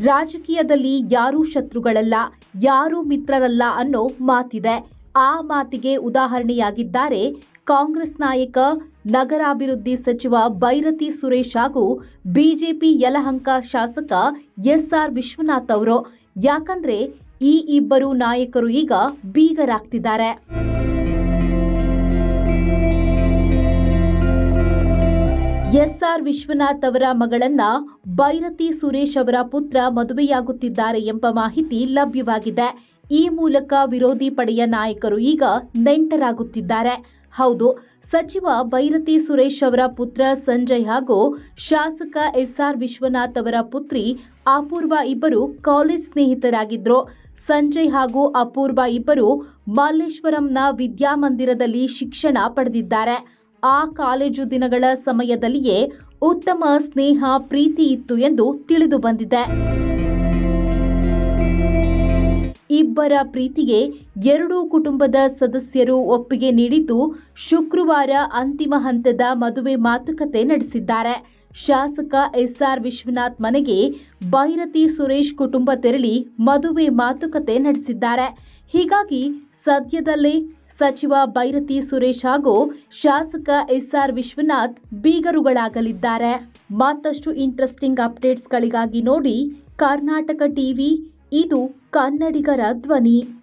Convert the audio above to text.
ರಾಜಕೀಯದಲ್ಲಿ ಯಾರೂ ಶತ್ರುಗಳಲ್ಲ ಯಾರೂ ಮಿತ್ರರಲ್ಲ ಅನ್ನೋ ಮಾತಿದೆ ಆ ಮಾತಿಗೆ ಉದಾಹರಣೆಯಾಗಿದ್ದಾರೆ ಕಾಂಗ್ರೆಸ್ ನಾಯಕ ನಗರಾಭಿವೃದ್ಧಿ ಸಚಿವ ಬೈರತಿ ಸುರೇಶ್ ಹಾಗೂ ಬಿಜೆಪಿ ಯಲಹಂಕ ಶಾಸಕ ಎಸ್ಆರ್ ವಿಶ್ವನಾಥ್ ಅವರು ಯಾಕಂದ್ರೆ ಈ ಇಬ್ಬರು ನಾಯಕರು ಈಗ ಬೀಗರಾಗ್ತಿದ್ದಾರೆ ಎಸ್ಆರ್ ವಿಶ್ವನಾಥ್ ಅವರ ಮಗಳನ್ನ ಬೈರತಿ ಸುರೇಶ್ ಅವರ ಪುತ್ರ ಮದುವೆಯಾಗುತ್ತಿದ್ದಾರೆ ಎಂಬ ಮಾಹಿತಿ ಲಭ್ಯವಾಗಿದೆ ಈ ಮೂಲಕ ವಿರೋಧಿ ಪಡೆಯ ನಾಯಕರು ಈಗ ನೆಂಟರಾಗುತ್ತಿದ್ದಾರೆ ಹೌದು ಸಚಿವ ಬೈರತಿ ಸುರೇಶ್ ಅವರ ಪುತ್ರ ಸಂಜಯ್ ಹಾಗೂ ಶಾಸಕ ಎಸ್ಆರ್ ವಿಶ್ವನಾಥ್ ಅವರ ಪುತ್ರಿ ಅಪೂರ್ವ ಇಬ್ಬರು ಕಾಲೇಜ್ ಸ್ನೇಹಿತರಾಗಿದ್ರು ಸಂಜಯ್ ಹಾಗೂ ಅಪೂರ್ವ ಇಬ್ಬರು ಮಲ್ಲೇಶ್ವರಂನ ವಿದ್ಯಾಮಂದಿರದಲ್ಲಿ ಶಿಕ್ಷಣ ಪಡೆದಿದ್ದಾರೆ ಆ ಕಾಲೇಜು ದಿನಗಳ ಸಮಯದಲ್ಲಿಯೇ ಉತ್ತಮ ಸ್ನೇಹ ಪ್ರೀತಿ ಇತ್ತು ಎಂದು ತಿಳಿದು ಬಂದಿದೆ ಇಬ್ಬರ ಪ್ರೀತಿಗೆ ಎರಡೂ ಕುಟುಂಬದ ಸದಸ್ಯರು ಒಪ್ಪಿಗೆ ನೀಡಿದ್ದು ಶುಕ್ರವಾರ ಅಂತಿಮ ಹಂತದ ಮದುವೆ ಮಾತುಕತೆ ನಡೆಸಿದ್ದಾರೆ ಶಾಸಕ ಎಸ್ಆರ್ ವಿಶ್ವನಾಥ್ ಮನೆಗೆ ಬೈರತಿ ಸುರೇಶ್ ಕುಟುಂಬ ತೆರಳಿ ಮದುವೆ ಮಾತುಕತೆ ನಡೆಸಿದ್ದಾರೆ ಹೀಗಾಗಿ ಸದ್ಯದಲ್ಲೇ ಸಚಿವ ಬೈರತಿ ಸುರೇಶ್ ಹಾಗೂ ಶಾಸಕ ಎಸ್ಆರ್ ವಿಶ್ವನಾಥ್ ಬೀಗರುಗಳಾಗಲಿದ್ದಾರೆ ಮತ್ತಷ್ಟು ಇಂಟ್ರೆಸ್ಟಿಂಗ್ ಅಪ್ಡೇಟ್ಸ್ಗಳಿಗಾಗಿ ನೋಡಿ ಕರ್ನಾಟಕ ಟಿವಿ ಇದು ಕನ್ನಡಿಗರ ಧ್ವನಿ